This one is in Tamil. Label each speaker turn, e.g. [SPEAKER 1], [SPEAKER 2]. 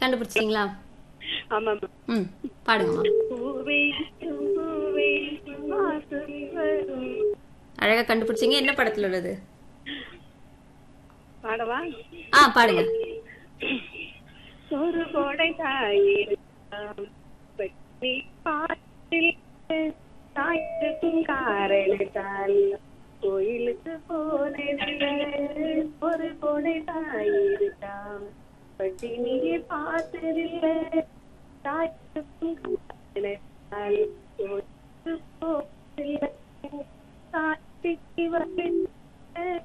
[SPEAKER 1] கண்டுபிடிச்சிட்டீங்களா
[SPEAKER 2] ஆமா
[SPEAKER 1] ம் பாடுங்கம்மா
[SPEAKER 2] பூவே பூவே வாசல் வரும்
[SPEAKER 1] அழகா கண்டுபிடிச்சீங்க என்ன படத்துல உள்ளது
[SPEAKER 2] பாடவா
[SPEAKER 1] ஆ பாடுங்க
[SPEAKER 2] ஒரு கோடை தாயிருக்காம் பற்றி பாட்டில் தாயிருக்கும் காரணத்தால் கோயிலுக்கு போனதில்லை ஒரு கோடை தாயிருக்காம் பட்டினியை பார்த்ததில்லை தாயிருக்கும் காரணத்தால் கோயிலுக்கு போனதில்லை காட்டிக்கு வந்து